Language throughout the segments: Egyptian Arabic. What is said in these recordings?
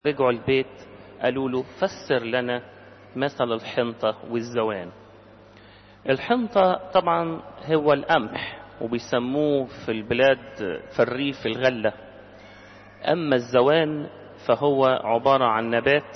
رجعوا البيت قالوا له فسر لنا مثل الحنطة والزوان الحنطة طبعا هو القمح وبيسموه في البلاد في الريف الغلة أما الزوان فهو عبارة عن نبات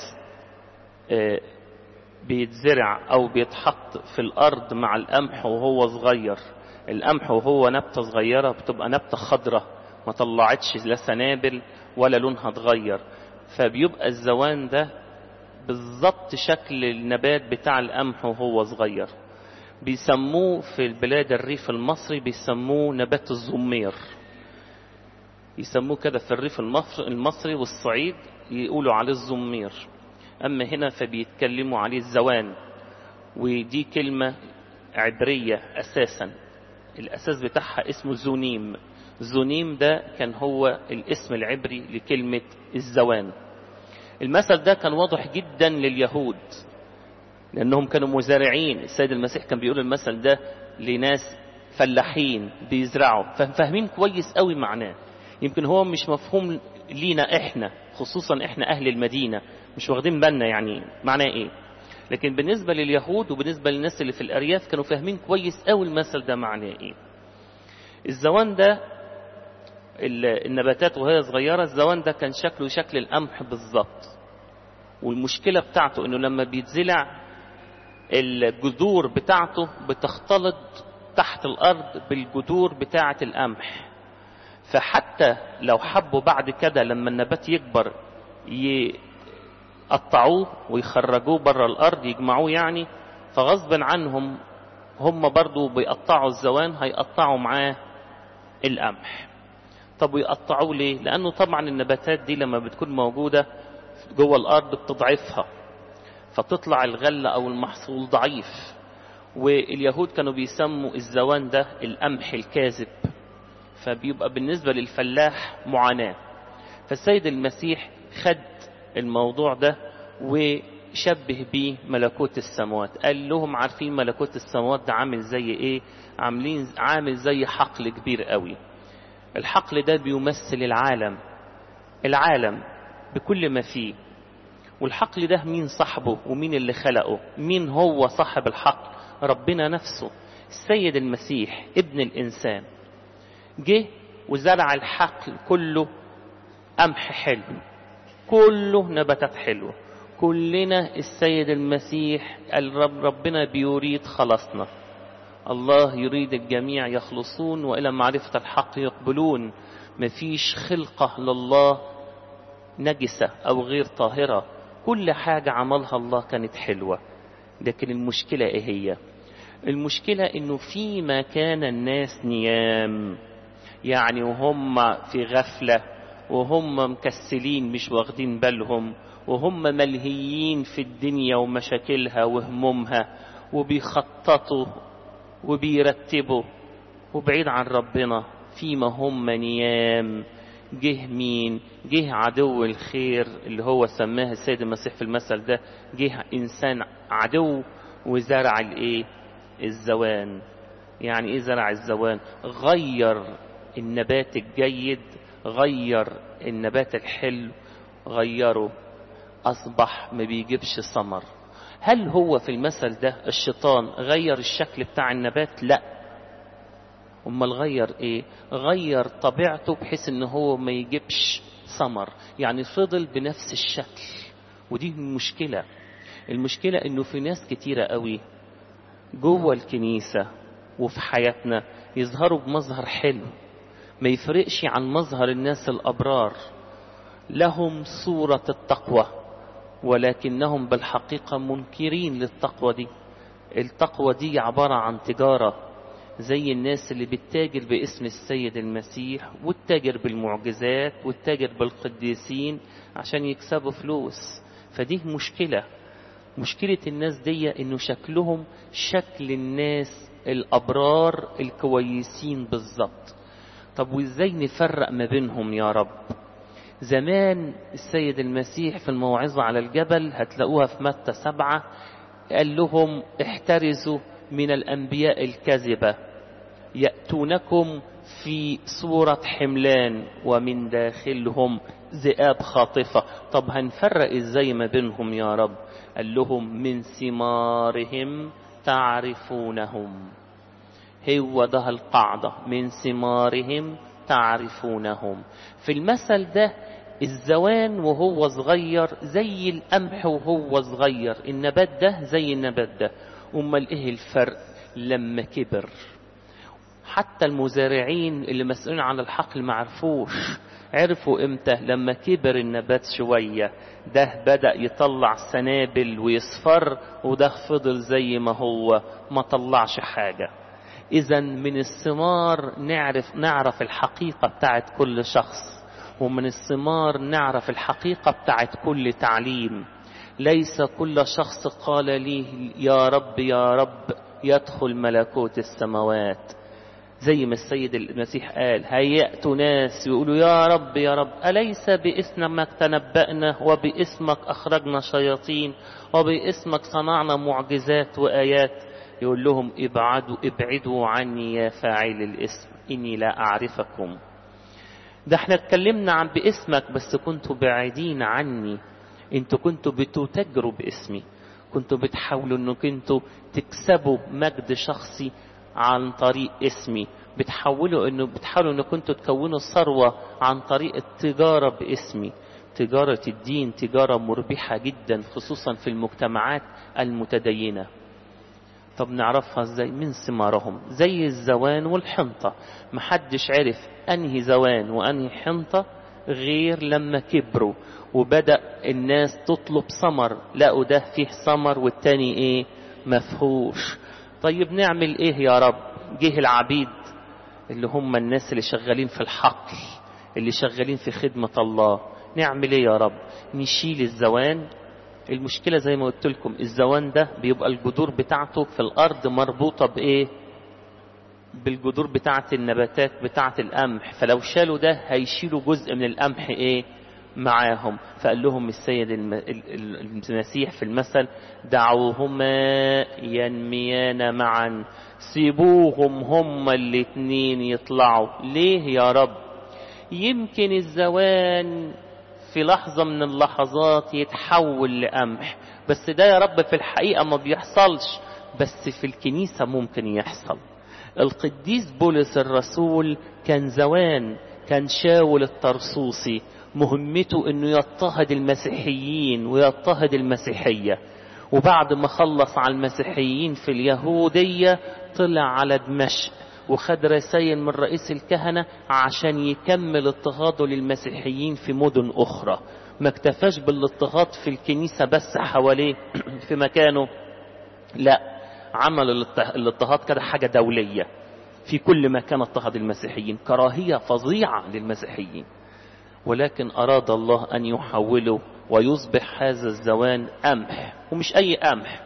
بيتزرع أو بيتحط في الأرض مع القمح وهو صغير القمح وهو نبتة صغيرة بتبقى نبتة خضرة ما طلعتش لا سنابل ولا لونها اتغير فبيبقى الزوان ده بالظبط شكل النبات بتاع القمح وهو صغير بيسموه في البلاد الريف المصري بيسموه نبات الزمير يسموه كده في الريف المصري والصعيد يقولوا عليه الزمير أما هنا فبيتكلموا عليه الزوان ودي كلمة عبرية أساسا الأساس بتاعها اسمه زونيم زونيم ده كان هو الاسم العبري لكلمة الزوان المثل ده كان واضح جدا لليهود لأنهم كانوا مزارعين السيد المسيح كان بيقول المثل ده لناس فلاحين بيزرعوا فاهمين كويس قوي معناه يمكن هو مش مفهوم لينا احنا خصوصا احنا اهل المدينة مش واخدين بالنا يعني معناه ايه لكن بالنسبة لليهود وبالنسبة للناس اللي في الأرياف كانوا فاهمين كويس قوي المثل ده معناه ايه الزوان ده النباتات وهي صغيرة الزوان ده كان شكله شكل القمح بالظبط والمشكلة بتاعته انه لما بيتزلع الجذور بتاعته بتختلط تحت الارض بالجذور بتاعة القمح فحتى لو حبوا بعد كده لما النبات يكبر يقطعوه ويخرجوه بره الارض يجمعوه يعني فغصب عنهم هم برضو بيقطعوا الزوان هيقطعوا معاه القمح طب ويقطعوه ليه لانه طبعا النباتات دي لما بتكون موجودة جوه الارض بتضعفها فتطلع الغلة او المحصول ضعيف واليهود كانوا بيسموا الزوان ده القمح الكاذب فبيبقى بالنسبة للفلاح معاناة فالسيد المسيح خد الموضوع ده وشبه بيه ملكوت السماوات قال لهم عارفين ملكوت السماوات ده عامل زي ايه عاملين عامل زي حقل كبير قوي الحقل ده بيمثل العالم العالم بكل ما فيه والحقل ده مين صاحبه ومين اللي خلقه مين هو صاحب الحقل ربنا نفسه السيد المسيح ابن الإنسان جه وزرع الحقل كله قمح حلو كله نباتات حلوة كلنا السيد المسيح الرب ربنا بيريد خلاصنا الله يريد الجميع يخلصون وإلى معرفة الحق يقبلون مفيش خلقة لله نجسة أو غير طاهرة كل حاجة عملها الله كانت حلوة لكن المشكلة إيه هي المشكلة إنه فيما كان الناس نيام يعني وهم في غفلة وهم مكسلين مش واخدين بالهم وهم ملهيين في الدنيا ومشاكلها وهمومها وبيخططوا وبيرتبوا وبعيد عن ربنا فيما هم نيام جه مين جه عدو الخير اللي هو سماه السيد المسيح في المثل ده جه انسان عدو وزرع الايه الزوان يعني ايه زرع الزوان غير النبات الجيد غير النبات الحلو غيره اصبح ما بيجيبش ثمر هل هو في المثل ده الشيطان غير الشكل بتاع النبات لا امال غير ايه غير طبيعته بحيث ان هو ما يجيبش ثمر يعني فضل بنفس الشكل ودي المشكلة المشكلة انه في ناس كتيرة قوي جوه الكنيسة وفي حياتنا يظهروا بمظهر حلو ما يفرقش عن مظهر الناس الأبرار لهم صورة التقوى ولكنهم بالحقيقة منكرين للتقوى دي التقوى دي عبارة عن تجارة زي الناس اللي بتتاجر باسم السيد المسيح والتاجر بالمعجزات والتاجر بالقديسين عشان يكسبوا فلوس فدي مشكلة مشكلة الناس دي انه شكلهم شكل الناس الابرار الكويسين بالظبط طب وازاي نفرق ما بينهم يا رب زمان السيد المسيح في الموعظة على الجبل هتلاقوها في متى سبعة قال لهم احترزوا من الأنبياء الكذبة يأتونكم في صورة حملان ومن داخلهم ذئاب خاطفة طب هنفرق ازاي ما بينهم يا رب قال لهم من ثمارهم تعرفونهم هو ده القاعدة من ثمارهم تعرفونهم في المثل ده الزوان وهو صغير زي القمح وهو صغير النبات ده زي النبات ده امال ايه الفرق لما كبر حتى المزارعين اللي مسؤولين عن الحقل ما عرفوش عرفوا امتى لما كبر النبات شوية ده بدأ يطلع سنابل ويصفر وده فضل زي ما هو ما طلعش حاجة اذا من الثمار نعرف نعرف الحقيقة بتاعت كل شخص ومن الثمار نعرف الحقيقة بتاعت كل تعليم ليس كل شخص قال لي يا رب يا رب يدخل ملكوت السماوات زي ما السيد المسيح قال هيأت ناس يقولوا يا رب يا رب أليس باسمك تنبأنا وباسمك أخرجنا شياطين وباسمك صنعنا معجزات وآيات يقول لهم ابعدوا ابعدوا عني يا فاعل الاسم إني لا أعرفكم ده احنا اتكلمنا عن باسمك بس كنتوا بعيدين عني انتوا كنتوا بتتاجروا باسمي كنتوا بتحاولوا انكم انتوا تكسبوا مجد شخصي عن طريق اسمي بتحولوا انه بتحاولوا انكم كنتوا تكونوا ثروة عن طريق التجارة باسمي تجارة الدين تجارة مربحة جدا خصوصا في المجتمعات المتدينة طب نعرفها ازاي من ثمارهم زي الزوان والحنطة محدش عرف انهي زوان وانهي حنطة غير لما كبروا وبدأ الناس تطلب ثمر لقوا ده فيه ثمر والتاني ايه مفهوش طيب نعمل ايه يا رب جه العبيد اللي هم الناس اللي شغالين في الحقل اللي شغالين في خدمة الله نعمل ايه يا رب نشيل الزوان المشكلة زي ما قلت لكم الزوان ده بيبقى الجذور بتاعته في الأرض مربوطة بإيه؟ بالجذور بتاعة النباتات بتاعة القمح فلو شالوا ده هيشيلوا جزء من القمح إيه؟ معاهم فقال لهم السيد المسيح في المثل دعوهما ينميان معا سيبوهم هما الاتنين يطلعوا ليه يا رب يمكن الزوان في لحظة من اللحظات يتحول لقمح بس ده يا رب في الحقيقة ما بيحصلش بس في الكنيسة ممكن يحصل القديس بولس الرسول كان زوان كان شاول الطرسوسي مهمته انه يضطهد المسيحيين ويضطهد المسيحية وبعد ما خلص على المسيحيين في اليهودية طلع على دمشق وخد رسائل من رئيس الكهنة عشان يكمل اضطهاده للمسيحيين في مدن أخرى ما اكتفاش بالاضطهاد في الكنيسة بس حواليه في مكانه لا عمل الاضطهاد كده حاجة دولية في كل مكان اضطهد المسيحيين كراهية فظيعة للمسيحيين ولكن أراد الله أن يحوله ويصبح هذا الزوان قمح ومش أي قمح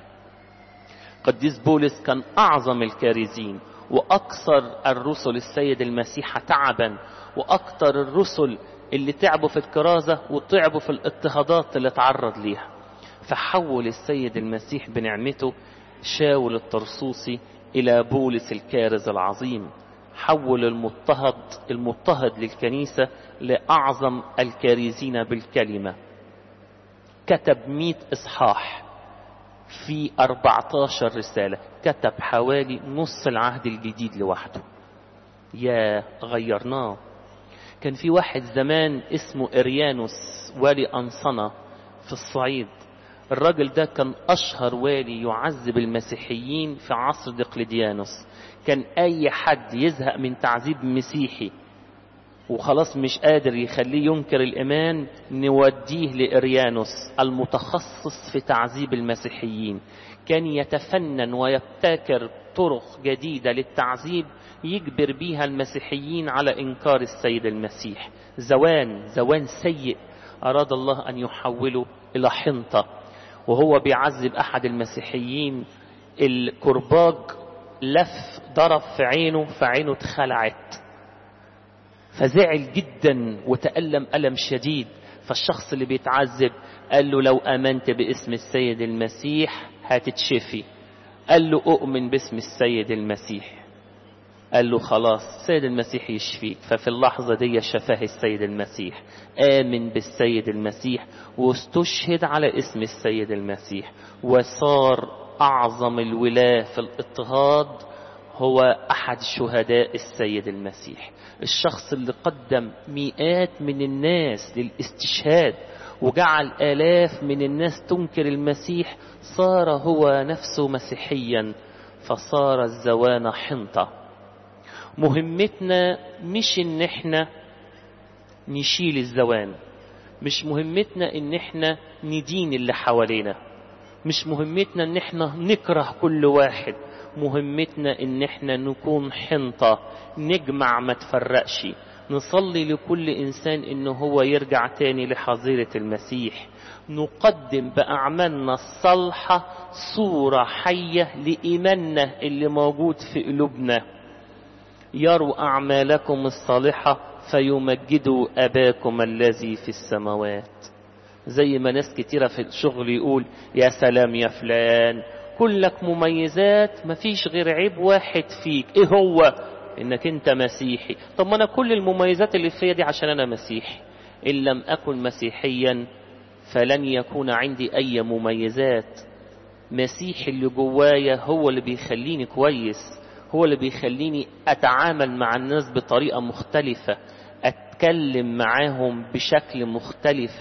قديس بولس كان أعظم الكارزين وأكثر الرسل السيد المسيح تعبا وأكثر الرسل اللي تعبوا في الكرازة وتعبوا في الاضطهادات اللي تعرض ليها فحول السيد المسيح بنعمته شاول الطرسوسي إلى بولس الكارز العظيم حول المضطهد المضطهد للكنيسة لأعظم الكارزين بالكلمة كتب مئة إصحاح في 14 رسالة كتب حوالي نص العهد الجديد لوحده يا غيرناه كان في واحد زمان اسمه إريانوس والي أنصنة في الصعيد الراجل ده كان أشهر والي يعذب المسيحيين في عصر دقلديانوس كان أي حد يزهق من تعذيب مسيحي وخلاص مش قادر يخليه ينكر الإيمان نوديه لإريانوس المتخصص في تعذيب المسيحيين كان يتفنن ويبتكر طرق جديدة للتعذيب يجبر بيها المسيحيين على إنكار السيد المسيح زوان زوان سيء أراد الله أن يحوله إلى حنطة وهو بيعذب أحد المسيحيين الكرباج لف ضرب في عينه فعينه اتخلعت فزعل جدا وتألم ألم شديد فالشخص اللي بيتعذب قال له لو آمنت باسم السيد المسيح هتتشفي قال له أؤمن باسم السيد المسيح قال له خلاص السيد المسيح يشفيك ففي اللحظة دي شفاه السيد المسيح آمن بالسيد المسيح واستشهد على اسم السيد المسيح وصار أعظم الولاة في الاضطهاد هو أحد شهداء السيد المسيح الشخص اللي قدم مئات من الناس للاستشهاد وجعل آلاف من الناس تنكر المسيح صار هو نفسه مسيحيا فصار الزوان حنطة مهمتنا مش ان احنا نشيل الزوان مش مهمتنا ان احنا ندين اللي حوالينا مش مهمتنا ان احنا نكره كل واحد مهمتنا ان احنا نكون حنطة نجمع ما تفرقش نصلي لكل انسان انه هو يرجع تاني لحظيرة المسيح نقدم بأعمالنا الصالحة صورة حية لإيماننا اللي موجود في قلوبنا يروا أعمالكم الصالحة فيمجدوا أباكم الذي في السماوات زي ما ناس كتيرة في الشغل يقول يا سلام يا فلان كلك مميزات مفيش غير عيب واحد فيك ايه هو انك انت مسيحي طب ما انا كل المميزات اللي فيا دي عشان انا مسيحي ان لم اكن مسيحيا فلن يكون عندي اي مميزات مسيحي اللي جوايا هو اللي بيخليني كويس هو اللي بيخليني اتعامل مع الناس بطريقة مختلفة اتكلم معاهم بشكل مختلف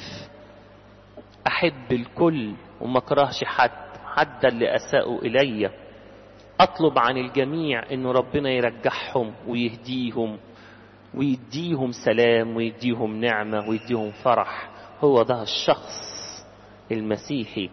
احب الكل وما اكرهش حد حتى اللي اساءوا الي اطلب عن الجميع انه ربنا يرجعهم ويهديهم ويديهم سلام ويديهم نعمة ويديهم فرح هو ده الشخص المسيحي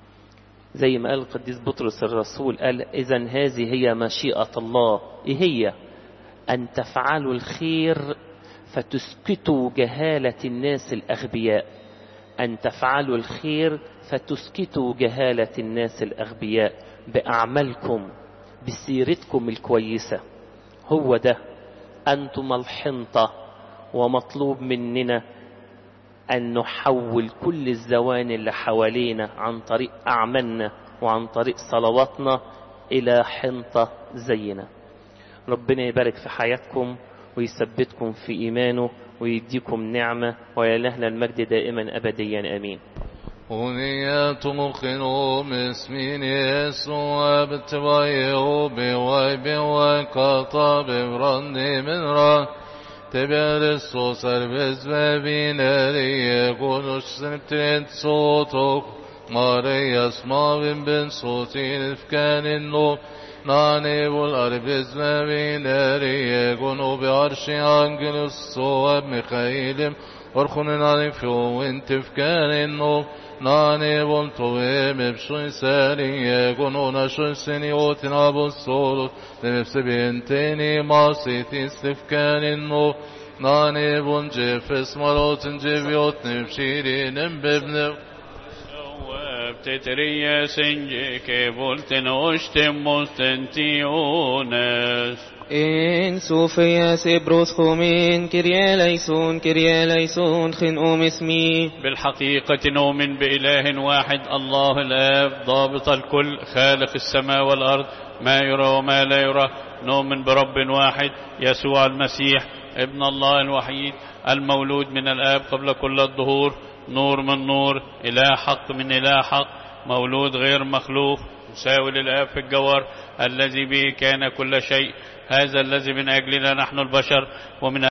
زي ما قال القديس بطرس الرسول قال إذا هذه هي مشيئة الله إيه هي أن تفعلوا الخير فتسكتوا جهالة الناس الأغبياء أن تفعلوا الخير فتسكتوا جهالة الناس الأغبياء بأعمالكم بسيرتكم الكويسة هو ده أنتم الحنطة ومطلوب مننا أن نحول كل الزوان اللي حوالينا عن طريق أعمالنا وعن طريق صلواتنا إلى حنطة زينا ربنا يبارك في حياتكم ويثبتكم في إيمانه ويديكم نعمة ويلهنا المجد دائما أبديا أمين ونيات مخنو مسمين يسوع بتبايو بواي بواي قطع ببرندي من را تبير الصوص البز ببين ريه قولوش سنبتين صوتك ماري اسما بن بن صوتي الفكان النور ناني والأربز ببين ريه قولو بعرش أنجل الصواب مخيلم ورخون ناني فيو وانت فكان النور nane voltove me pshoj seri gonona shoj seni otin abosolut ne me sebenteni masi tistifkanin no nane bon jefes marotin jeviot ne pshirin embebne بتتريا سنجك بولتن وشتم مستنتيونس إن صوفيا سبروس خومين كريا ليسون كريا ليسون خنقوم اسمي بالحقيقة نؤمن بإله واحد الله الآب ضابط الكل خالق السماء والأرض ما يرى وما لا يرى نؤمن برب واحد يسوع المسيح ابن الله الوحيد المولود من الآب قبل كل الظهور نور من نور إله حق من إله حق مولود غير مخلوق مساوي للآب في الجوار الذي به كان كل شيء هذا الذي من أجلنا نحن البشر ومن